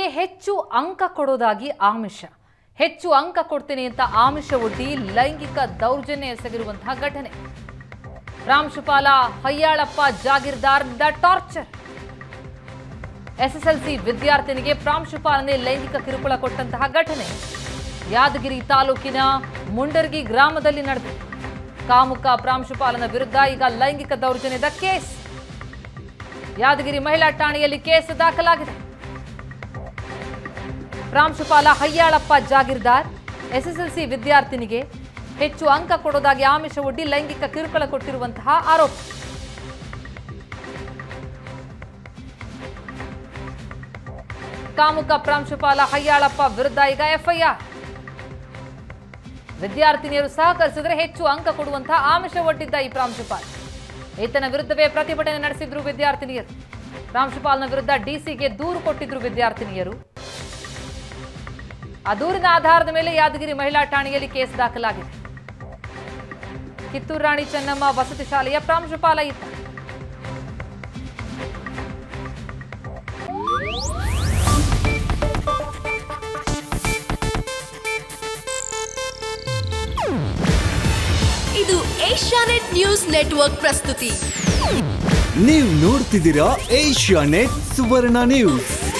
ವಿದ್ಯಾರ್ಥಿನಿಗೆ ಹೆಚ್ಚು ಅಂಕ ಕೊಡೋದಾಗಿ ಆಮಿಷ ಹೆಚ್ಚು ಅಂಕ ಕೊಡ್ತೀನಿ ಅಂತ ಆಮಿಷ ಒಡ್ಡಿ ಲೈಂಗಿಕ ದೌರ್ಜನ್ಯ ಎಸಗಿರುವಂತಹ ಘಟನೆ ಪ್ರಾಂಶುಪಾಲ ಹಯ್ಯಾಳಪ್ಪ ಜಾಗೀರ್ದಾರ್ದ ಟಾರ್ಚರ್ ಎಸ್ಎಸ್ಎಲ್ಸಿ ವಿದ್ಯಾರ್ಥಿನಿಗೆ ಪ್ರಾಂಶುಪಾಲನೆ ಲೈಂಗಿಕ ಕಿರುಕುಳ ಕೊಟ್ಟಂತಹ ಘಟನೆ ಯಾದಗಿರಿ ತಾಲೂಕಿನ ಮುಂಡರ್ಗಿ ಗ್ರಾಮದಲ್ಲಿ ನಡೆದಿದೆ ಕಾಮುಕ ಪ್ರಾಂಶುಪಾಲನ ವಿರುದ್ಧ ಈಗ ಲೈಂಗಿಕ ದೌರ್ಜನ್ಯದ ಕೇಸ್ ಯಾದಗಿರಿ ಮಹಿಳಾ ಠಾಣೆಯಲ್ಲಿ ಕೇಸ್ ದಾಖಲಾಗಿದೆ ಪ್ರಾಂಶುಪಾಲ ಹಯ್ಯಾಳಪ್ಪ ಜಾಗೀರ್ದಾರ್ ಎಸ್ಎಸ್ಎಲ್ಸಿ ವಿದ್ಯಾರ್ಥಿನಿಗೆ ಹೆಚ್ಚು ಅಂಕ ಕೊಡೋದಾಗಿ ಆಮಿಷ ಒಡ್ಡಿ ಲೈಂಗಿಕ ಕಿರುಕುಳ ಕೊಟ್ಟಿರುವಂತಹ ಆರೋಪ ಕಾಮುಕ ಪ್ರಾಂಶುಪಾಲ ಹಯ್ಯಾಳಪ್ಪ ವಿರುದ್ಧ ಈಗ ಎಫ್ಐಆರ್ ವಿದ್ಯಾರ್ಥಿನಿಯರು ಸಹಕರಿಸಿದ್ರೆ ಹೆಚ್ಚು ಅಂಕ ಕೊಡುವಂತಹ ಆಮಿಷ ಒಡ್ಡಿದ್ದ ಈ ಪ್ರಾಂಶುಪಾಲ ಈತನ ವಿರುದ್ಧವೇ ಪ್ರತಿಭಟನೆ ನಡೆಸಿದ್ರು ವಿದ್ಯಾರ್ಥಿನಿಯರು ಪ್ರಾಂಶುಪಾಲನ ವಿರುದ್ಧ ಡಿಸಿಗೆ ದೂರು ಕೊಟ್ಟಿದ್ರು ವಿದ್ಯಾರ್ಥಿನಿಯರು ಆ ದೂರಿನ ಆಧಾರದ ಮೇಲೆ ಯಾದಗಿರಿ ಮಹಿಳಾ ಠಾಣೆಯಲ್ಲಿ ಕೇಸ್ ದಾಖಲಾಗಿದೆ ಕಿತ್ತೂರು ರಾಣಿ ಚೆನ್ನಮ್ಮ ವಸತಿ ಶಾಲೆಯ ಪ್ರಾಂಶುಪಾಲ ಇದ್ದ ಇದು ಏಷ್ಯಾನೆಟ್ ನ್ಯೂಸ್ ನೆಟ್ವರ್ಕ್ ಪ್ರಸ್ತುತಿ ನೀವು ನೋಡ್ತಿದ್ದೀರಾ ಏಷ್ಯಾ ನೆಟ್ ಸುವರ್ಣ ನ್ಯೂಸ್